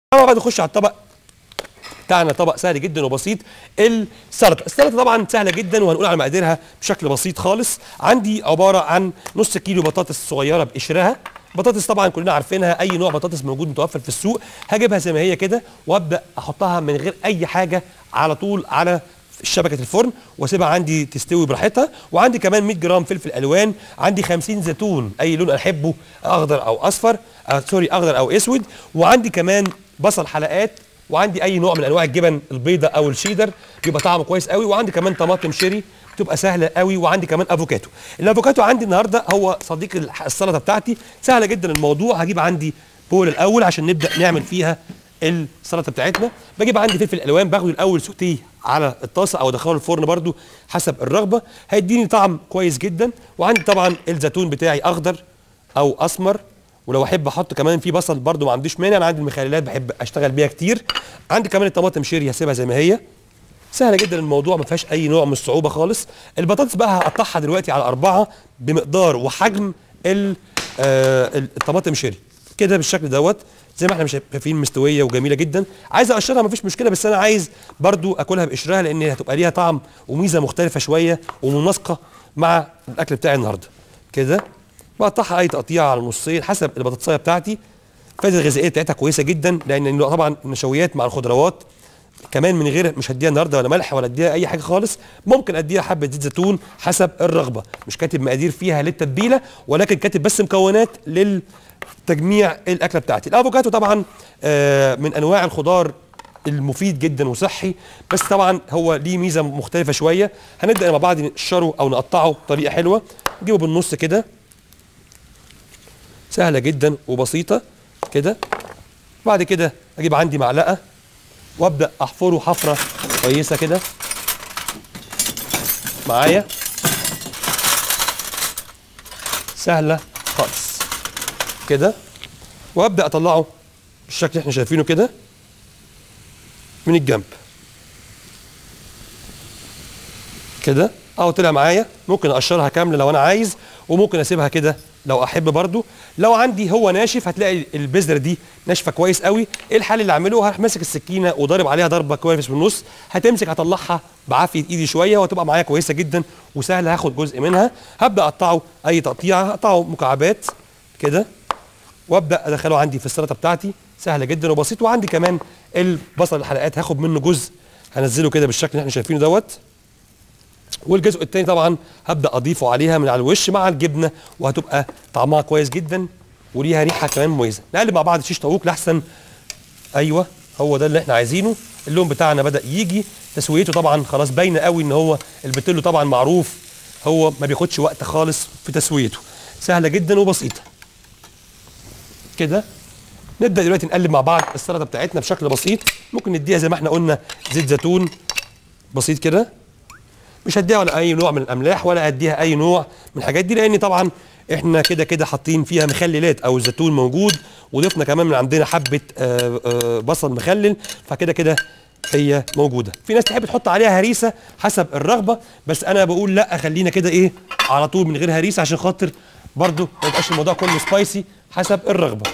طبعا بعد نخش على الطبق بتاعنا طبق سهل جدا وبسيط السلطه السلطه طبعا سهله جدا وهنقول على مقاديرها بشكل بسيط خالص عندي عباره عن نص كيلو بطاطس صغيره بقشرها بطاطس طبعا كلنا عارفينها اي نوع بطاطس موجود متوفر في السوق هجيبها زي ما هي كده وابدا احطها من غير اي حاجه على طول على شبكه الفرن واسيبها عندي تستوي براحتها وعندي كمان 100 جرام فلفل الوان عندي 50 زيتون اي لون احبه اخضر او اصفر آه سوري اخضر او اسود وعندي كمان بصل حلقات وعندي اي نوع من انواع الجبن البيضاء او الشيدر بيبقى طعمه كويس قوي وعندي كمان طماطم شيري بتبقى سهله قوي وعندي كمان افوكاتو الافوكاتو عندي النهارده هو صديق الح- السلطه بتاعتي سهله جدا الموضوع هجيب عندي بول الاول عشان نبدا نعمل فيها السلطه بتاعتنا بجيب عندي فلفل الوان باخده الاول سوتيه على الطاسه او ادخله الفرن برده حسب الرغبه هيديني طعم كويس جدا وعندي طبعا الزيتون بتاعي اخضر او اسمر ولو احب احط كمان في بصل برده ما عنديش مانع انا عندي المخللات بحب اشتغل بيها كتير عندي كمان الطماطم شيري هسيبها زي ما هي سهله جدا الموضوع ما فيهاش اي نوع من الصعوبه خالص البطاطس بقى هقطعها دلوقتي على اربعه بمقدار وحجم ال- آه، الطماطم شيري كده بالشكل دوت زي ما احنا مش شايفين مستويه وجميله جدا عايز اقشرها مفيش مشكله بس انا عايز برضو اكلها بقشرها لان هتبقى ليها طعم وميزه مختلفه شويه ومناسقه مع الاكل بتاعي النهارده كده بقطعها اي تقطيع على نصين حسب البطاطسايه بتاعتي الفائده الغذائيه بتاعتها كويسه جدا لان طبعا النشويات مع الخضروات كمان من غير مش هديها النهارده ولا ملح ولا اديها اي حاجه خالص ممكن اديها حبه زيت زيتون حسب الرغبه مش كاتب مقادير فيها للتتبيله ولكن كاتب بس مكونات للتجميع الاكله بتاعتي الافوكاتو طبعا آه، من انواع الخضار المفيد جدا وصحي بس طبعا هو ليه ميزه مختلفه شويه هنبدا مع بعض نقشره او نقطعه بطريقه حلوه نجيبه بالنص كده سهله جدا وبسيطه كده بعد كده اجيب عندي معلقه وابدا احفره حفره كويسه كده معايا سهله خالص كده وابدا اطلعه بالشكل اللي احنا شايفينه كده من الجنب كده اهو طلع معايا ممكن اقشرها كامله لو انا عايز وممكن اسيبها كده لو احب برضو لو عندي هو ناشف هتلاقي البذره دي ناشفه كويس قوي ايه الحل اللي اعمله هروح ماسك السكينه وضارب عليها ضربه كويس من النص هتمسك هطلعها بعافيه ايدي شويه وهتبقى معايا كويسه جدا وسهله هاخد جزء منها هبدا اقطعه اي تقطيعه هقطعه مكعبات كده وابدا ادخله عندي في السلطه بتاعتي سهله جدا وبسيط وعندي كمان البصل الحلقات هاخد منه جزء هنزله كده بالشكل اللي احنا شايفينه دوت والجزء الثاني طبعا هبدا اضيفه عليها من على الوش مع الجبنه وهتبقى طعمها كويس جدا وليها ريحه كمان مميزه نقلب مع بعض شيش طاووق لاحسن ايوه هو ده اللي احنا عايزينه اللون بتاعنا بدا يجي تسويته طبعا خلاص باينه قوي ان هو البتلو طبعا معروف هو ما بياخدش وقت خالص في تسويته سهله جدا وبسيطه كده نبدا دلوقتي نقلب مع بعض السلطه بتاعتنا بشكل بسيط ممكن نديها زي ما احنا قلنا زيت زيتون بسيط كده مش هديها ولا اي نوع من الاملاح ولا هديها اي نوع من الحاجات دي لان طبعا احنا كده كده حاطين فيها مخللات او الزيتون موجود وضفنا كمان من عندنا حبه آه، آه، بصل مخلل فكده كده هي موجوده في ناس تحب تحط عليها هريسه حسب الرغبه بس انا بقول لا خلينا كده ايه على طول من غير هريسه عشان خاطر برضو ما يبقاش الموضوع كله سبايسي حسب الرغبه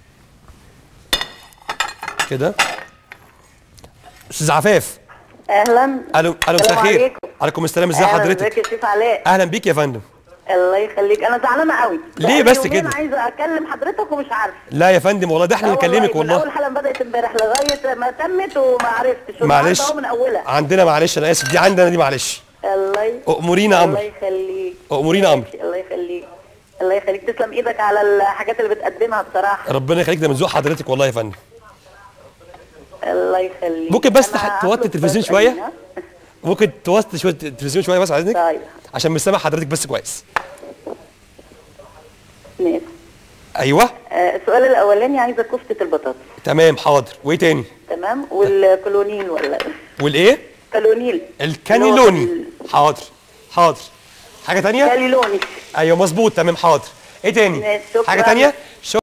كده استاذ عفاف اهلا الو الو مساء السلام الخير عليكم. عليكم السلام ازي أهلاً، حضرتك ازيك يا شيف علاء اهلا بيك يا فندم الله يخليك انا زعلانه قوي ليه بقالي بس يومين كده؟ عايزه اكلم حضرتك ومش عارفه لا يا فندم والله ده احنا اللي آه نكلمك من والله اول حلقه بدات امبارح لغايه ما تمت وما عرفتش معلش والنهاردة أهو من اولها عندنا معلش انا اسف دي عندنا دي معلش الله ي... أؤمرينا أمر. الله يخليك أؤمرينا أمر. ماشي، الله يخليك الله يخليك تسلم ايدك على الحاجات اللي بتقدمها بصراحه ربنا يخليك ده من ذوق حضرتك والله يا فندم الله يخليك ممكن بس أنا تح- توطي هطلب التلفزيون بس شوية؟ أمين، ها؟ ممكن توسط شويه التلفزيون شويه بس عايزك طيب عشان مش سامع حضرتك بس كويس ماشي ايوه آه، السؤال الاولاني عايزه كفته البطاطس تمام حاضر وايه تاني تمام والكلونيل ولا والايه كالونيل الكانيلوني حاضر حاضر حاجه تانية كاليلوني ايوه مظبوط تمام حاضر ايه تاني ماشي، شكراً. حاجه تانية